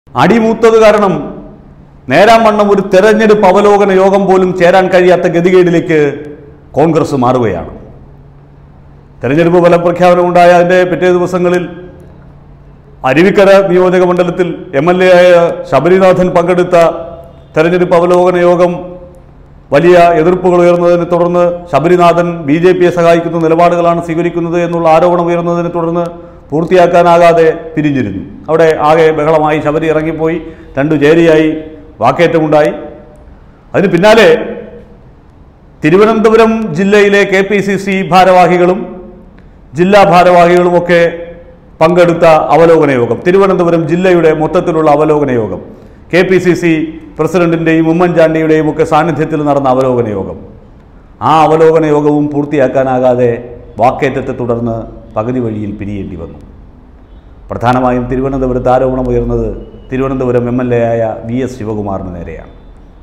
അടിമൂത്തത് കാരണം നേരാൻ വണ്ണം ഒരു തെരഞ്ഞെടുപ്പ് അവലോകന യോഗം പോലും ചേരാൻ കഴിയാത്ത ഗതികേടിലേക്ക് കോൺഗ്രസ് മാറുകയാണ് തെരഞ്ഞെടുപ്പ് ഫലപ്രഖ്യാപനം ഉണ്ടായ അതിൻ്റെ പിറ്റേ ദിവസങ്ങളിൽ അരുവിക്കര നിയോജക മണ്ഡലത്തിൽ എം എൽ എ ആയ ശബരിനാഥൻ പങ്കെടുത്ത തെരഞ്ഞെടുപ്പ് അവലോകന യോഗം വലിയ എതിർപ്പുകൾ ഉയർന്നതിനെ തുടർന്ന് ശബരിനാഥൻ ബി ജെ പിയെ സഹായിക്കുന്ന നിലപാടുകളാണ് സ്വീകരിക്കുന്നത് എന്നുള്ള ആരോപണം ഉയർന്നതിനെ തുടർന്ന് പൂർത്തിയാക്കാനാകാതെ പിരിഞ്ഞിരുന്നു അവിടെ ആകെ ബഹളമായി ശബരി ഇറങ്ങിപ്പോയി രണ്ടു ചേരിയായി വാക്കേറ്റമുണ്ടായി അതിന് പിന്നാലെ തിരുവനന്തപുരം ജില്ലയിലെ കെ പി സി സി ഭാരവാഹികളും ജില്ലാ ഭാരവാഹികളുമൊക്കെ പങ്കെടുത്ത അവലോകന യോഗം തിരുവനന്തപുരം ജില്ലയുടെ മൊത്തത്തിലുള്ള അവലോകന യോഗം കെ പി സി സി പ്രസിഡന്റിൻ്റെയും ഉമ്മൻചാണ്ടിയുടെയും ഒക്കെ സാന്നിധ്യത്തിൽ നടന്ന അവലോകന യോഗം ആ അവലോകന യോഗവും പൂർത്തിയാക്കാനാകാതെ വാക്കേറ്റത്തെ തുടർന്ന് പകുതി വഴിയിൽ പിരിയേണ്ടി വന്നു പ്രധാനമായും തിരുവനന്തപുരത്ത് ആരോപണം ഉയർന്നത് തിരുവനന്തപുരം എം എൽ എ ആയ വി എസ് ശിവകുമാറിന് നേരെയാണ്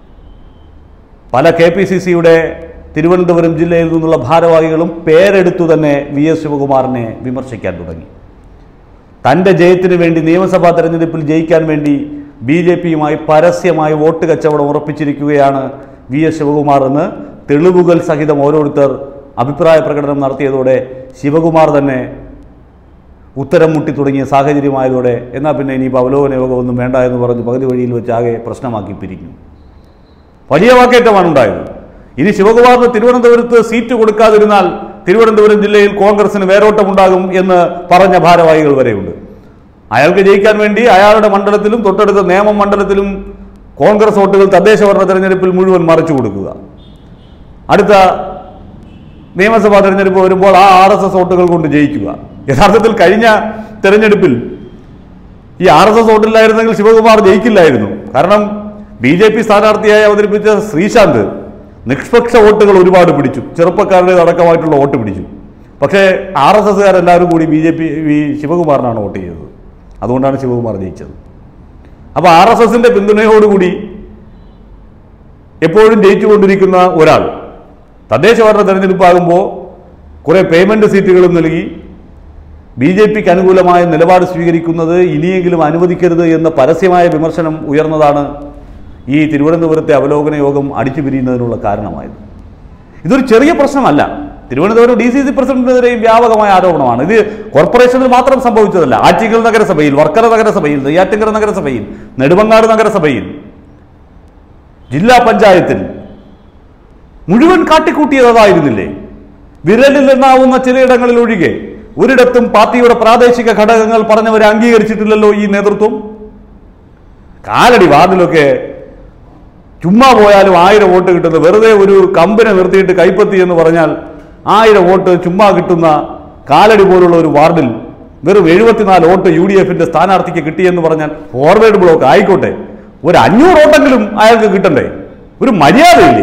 പല കെ പി സി സിയുടെ തിരുവനന്തപുരം ജില്ലയിൽ നിന്നുള്ള ഭാരവാഹികളും പേരെടുത്തു തന്നെ വി എസ് ശിവകുമാറിനെ വിമർശിക്കാൻ തുടങ്ങി തൻ്റെ ജയത്തിന് വേണ്ടി നിയമസഭാ തെരഞ്ഞെടുപ്പിൽ ജയിക്കാൻ വേണ്ടി ബി ജെ പിയുമായി പരസ്യമായി വോട്ട് കച്ചവടം ഉറപ്പിച്ചിരിക്കുകയാണ് വി എസ് ശിവകുമാർ എന്ന് തെളിവുകൾ സഹിതം ഓരോരുത്തർ അഭിപ്രായ പ്രകടനം നടത്തിയതോടെ ശിവകുമാർ തന്നെ ഉത്തരം മുട്ടി തുടങ്ങിയ സാഹചര്യമായതോടെ എന്നാൽ പിന്നെ ഇനിയിപ്പോൾ അവലോകന യോഗമൊന്നും വേണ്ട എന്ന് പറഞ്ഞ് പകുതി വഴിയിൽ വെച്ച് ആകെ പ്രശ്നമാക്കി പിരിഞ്ഞു വലിയ വാക്കേറ്റമാണ് ഉണ്ടായത് ഇനി ശിവകുമാറിന് തിരുവനന്തപുരത്ത് സീറ്റ് കൊടുക്കാതിരുന്നാൽ തിരുവനന്തപുരം ജില്ലയിൽ കോൺഗ്രസിന് വേരോട്ടമുണ്ടാകും എന്ന് പറഞ്ഞ ഭാരവാഹികൾ വരെയുണ്ട് അയാൾക്ക് ജയിക്കാൻ വേണ്ടി അയാളുടെ മണ്ഡലത്തിലും തൊട്ടടുത്ത നിയമം മണ്ഡലത്തിലും കോൺഗ്രസ് വോട്ടുകൾ തദ്ദേശ ഭരണ തെരഞ്ഞെടുപ്പിൽ മുഴുവൻ മറിച്ചു കൊടുക്കുക അടുത്ത നിയമസഭാ തെരഞ്ഞെടുപ്പ് വരുമ്പോൾ ആ ആർ എസ് എസ് വോട്ടുകൾ കൊണ്ട് ജയിക്കുക യഥാർത്ഥത്തിൽ കഴിഞ്ഞ തെരഞ്ഞെടുപ്പിൽ ഈ ആർ എസ് എസ് വോട്ടില്ലായിരുന്നെങ്കിൽ ശിവകുമാർ ജയിക്കില്ലായിരുന്നു കാരണം ബി ജെ പി സ്ഥാനാർത്ഥിയായി അവതരിപ്പിച്ച ശ്രീശാന്ത് നിഷ്പക്ഷ വോട്ടുകൾ ഒരുപാട് പിടിച്ചു ചെറുപ്പക്കാരുടെ അടക്കമായിട്ടുള്ള വോട്ട് പിടിച്ചു പക്ഷേ ആർ എസ് എസ്സുകാരെല്ലാവരും കൂടി ബി ജെ പി ഈ ശിവകുമാറിനാണ് വോട്ട് ചെയ്തത് അതുകൊണ്ടാണ് ശിവകുമാർ ജയിച്ചത് അപ്പോൾ ആർ എസ് എസിൻ്റെ പിന്തുണയോടുകൂടി എപ്പോഴും ജയിച്ചുകൊണ്ടിരിക്കുന്ന ഒരാൾ തദ്ദേശ ഭരണ തെരഞ്ഞെടുപ്പാകുമ്പോൾ കുറേ പേയ്മെൻറ്റ് സീറ്റുകളും നൽകി ബി ജെ പിക്ക് അനുകൂലമായ നിലപാട് സ്വീകരിക്കുന്നത് ഇനിയെങ്കിലും അനുവദിക്കരുത് എന്ന പരസ്യമായ വിമർശനം ഉയർന്നതാണ് ഈ തിരുവനന്തപുരത്തെ അവലോകന യോഗം അടിച്ചു പിരിയുന്നതിനുള്ള കാരണമായത് ഇതൊരു ചെറിയ പ്രശ്നമല്ല തിരുവനന്തപുരം ഡി സി സി പ്രസിഡന്റിനെതിരെയും വ്യാപകമായ ആരോപണമാണ് ഇത് കോർപ്പറേഷനിൽ മാത്രം സംഭവിച്ചതല്ല ആറ്റിങ്ങൽ നഗരസഭയിൽ വർക്കല നഗരസഭയിൽ നെയ്യാറ്റിങ്കര നഗരസഭയിൽ നെടുമങ്ങാട് നഗരസഭയിൽ ജില്ലാ പഞ്ചായത്തിൽ മുഴുവൻ കാട്ടിക്കൂട്ടിയതായിരുന്നില്ലേ വിരലിൽ എണ്ണാവുന്ന ചിലയിടങ്ങളിൽ ഒഴികെ ഒരിടത്തും പാർട്ടിയുടെ പ്രാദേശിക ഘടകങ്ങൾ പറഞ്ഞവരെ അംഗീകരിച്ചിട്ടില്ലല്ലോ ഈ നേതൃത്വം കാലടി വാർഡിലൊക്കെ ചുമ്മാ പോയാലും ആയിരം വോട്ട് കിട്ടുന്ന വെറുതെ ഒരു കമ്പനെ നിർത്തിയിട്ട് കൈപ്പത്തി എന്ന് പറഞ്ഞാൽ ആയിരം വോട്ട് ചുമ്മാ കിട്ടുന്ന കാലടി പോലുള്ള ഒരു വാർഡിൽ വെറും എഴുപത്തിനാല് വോട്ട് യു ഡി എഫിന്റെ സ്ഥാനാർത്ഥിക്ക് കിട്ടിയെന്ന് പറഞ്ഞാൽ ഫോർവേഡ് ബ്ലോക്ക് ആയിക്കോട്ടെ ഒരു അഞ്ഞൂറ് വോട്ടെങ്കിലും അയാൾക്ക് കിട്ടണ്ടേ ഒരു മര്യാദയില്ലേ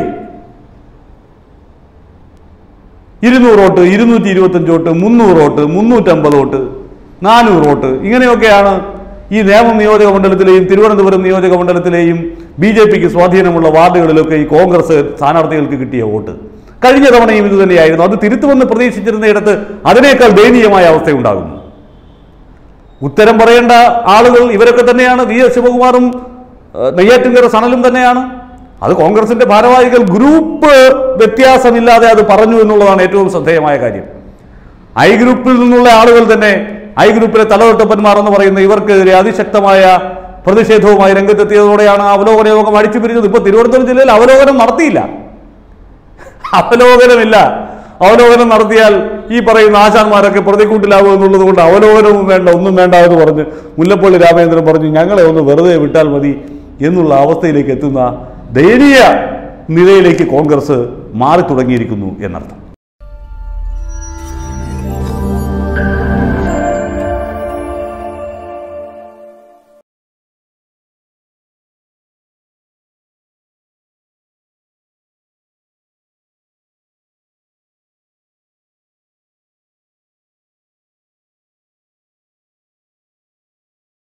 ഇരുന്നൂറ് വോട്ട് ഇരുന്നൂറ്റി ഇരുപത്തഞ്ച് വോട്ട് മുന്നൂറ് വോട്ട് മുന്നൂറ്റമ്പത് വോട്ട് നാനൂറ് വോട്ട് ഇങ്ങനെയൊക്കെയാണ് ഈ നേമം നിയോജക മണ്ഡലത്തിലെയും തിരുവനന്തപുരം നിയോജക മണ്ഡലത്തിലെയും ബി ജെ പിക്ക് സ്വാധീനമുള്ള വാർഡുകളിലൊക്കെ ഈ കോൺഗ്രസ് സ്ഥാനാർത്ഥികൾക്ക് കിട്ടിയ വോട്ട് കഴിഞ്ഞ തവണയും ഇത് തന്നെയായിരുന്നു അത് തിരുത്തുമെന്ന് പ്രതീക്ഷിച്ചിരുന്നയിടത്ത് അതിനേക്കാൾ ദയനീയമായ അവസ്ഥയുണ്ടാകുന്നു ഉത്തരം പറയേണ്ട ആളുകൾ ഇവരൊക്കെ തന്നെയാണ് വി എസ് ശിവകുമാറും ഏഹ്, നെയ്യാറ്റിൻകര സണലും തന്നെയാണ് അത് കോൺഗ്രസിന്റെ ഭാരവാഹികൾ ഗ്രൂപ്പ് വ്യത്യാസമില്ലാതെ അത് പറഞ്ഞു എന്നുള്ളതാണ് ഏറ്റവും ശ്രദ്ധേയമായ കാര്യം ഐ ഗ്രൂപ്പിൽ നിന്നുള്ള ആളുകൾ തന്നെ ഐ ഗ്രൂപ്പിലെ തലതൊട്ടപ്പന്മാർ എന്ന് പറയുന്ന ഇവർക്കെതിരെ അതിശക്തമായ പ്രതിഷേധവുമായി രംഗത്തെത്തിയതോടെയാണ് ആ അവലോകന യോഗം അടിച്ചു പിരിഞ്ഞത് ഇപ്പൊ തിരുവനന്തപുരം ജില്ലയിൽ അവലോകനം നടത്തിയില്ല അവലോകനമില്ല അവലോകനം നടത്തിയാൽ ഈ പറയുന്ന ആശാന്മാരൊക്കെ പ്രതിക്കൂട്ടിലാവും എന്നുള്ളത് കൊണ്ട് അവലോകനവും വേണ്ട ഒന്നും വേണ്ട എന്ന് പറഞ്ഞ് മുല്ലപ്പള്ളി രാമചന്ദ്രൻ പറഞ്ഞു ഞങ്ങളെ ഒന്ന് വെറുതെ വിട്ടാൽ മതി എന്നുള്ള അവസ്ഥയിലേക്ക് എത്തുന്ന ദയനീയ നിലയിലേക്ക് കോൺഗ്രസ് മാറി തുടങ്ങിയിരിക്കുന്നു എന്നർത്ഥം